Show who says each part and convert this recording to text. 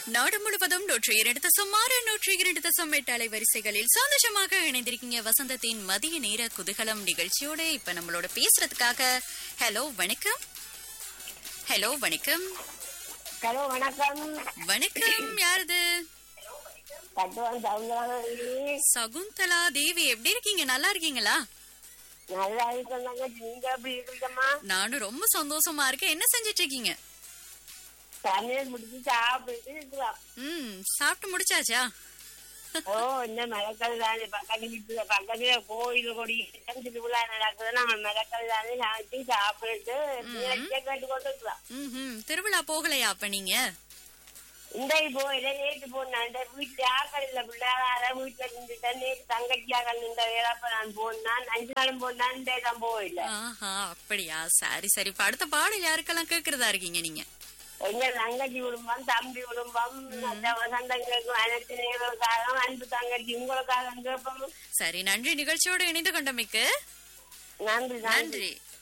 Speaker 1: நாடு முழுவதும் நூற்றி இரண்டு தசம் ஆறு நூற்றி இரண்டு தசம் எட்டு அலைவரிசைகளில் சந்தோஷமாக இணைந்திருக்கீங்க வசந்தத்தின் மதிய நேர குதூகலம் நிகழ்ச்சியோட இப்ப நம்மளோட பேசுறதுக்காக ஹலோ வணக்கம் ஹலோ வணக்கம்
Speaker 2: ஹலோ வணக்கம்
Speaker 1: வணக்கம் யாரது
Speaker 2: கட்டுவான் சவுந்தரவல்லி
Speaker 1: சகுந்தலா தேவி எப்படி இருக்கீங்க நல்லா இருக்கீங்களா
Speaker 2: நல்லா இருக்கோங்க நீங்க எப்படி இருக்கீங்கம்மா
Speaker 1: நானும் ரொம்ப சந்தோஷமா இருக்கேன் என்ன செஞ்சிட்டு இருக்கீங்க
Speaker 2: சமையல் முடிச்சு சாப்பிட்டு இருக்கிறோம்
Speaker 1: ம் சாப்பிட்டு முடிச்சாச்சா
Speaker 2: ஓ இந்த மரக்கல் தானே பக்கத்து வீட்டுல பக்கத்துல கோயில் கொடி திருவிழா நடக்குது நம்ம மரக்கல் தானே சாப்பிட்டு சாப்பிட்டு நிகழ்ச்சியை கேட்டு கொண்டு இருக்கிறோம்
Speaker 1: ம் திருவிழா போகலையா அப்ப நீங்க
Speaker 2: இந்த போயில நேற்று போனேன் இந்த வீட்டுல ஆக்கள் இல்ல பிள்ளையார வீட்டுல இருந்துட்டேன் நேற்று தங்கச்சியாக நின்ற வேறப்ப நான் போனான் அஞ்சு நாளும் போனான் இந்த தான் போயில
Speaker 1: ஆஹா அப்படியா சரி சரி இப்ப அடுத்த பாடல் யாருக்கெல்லாம் கேக்குறதா இருக்கீங்க நீங்க
Speaker 2: எங்க தங்கச்சி குடும்பம் தம்பி குடும்பம் மற்ற சொந்தம் கேட்கும் அனைத்து நேர்களுக்காக அன்பு தங்கச்சி உங்களுக்காக கேட்போம்
Speaker 1: சரி நன்றி நிகழ்ச்சியோடு இணைந்து கொண்டமைக்கு
Speaker 2: நன்றி நன்றி
Speaker 1: நன்றி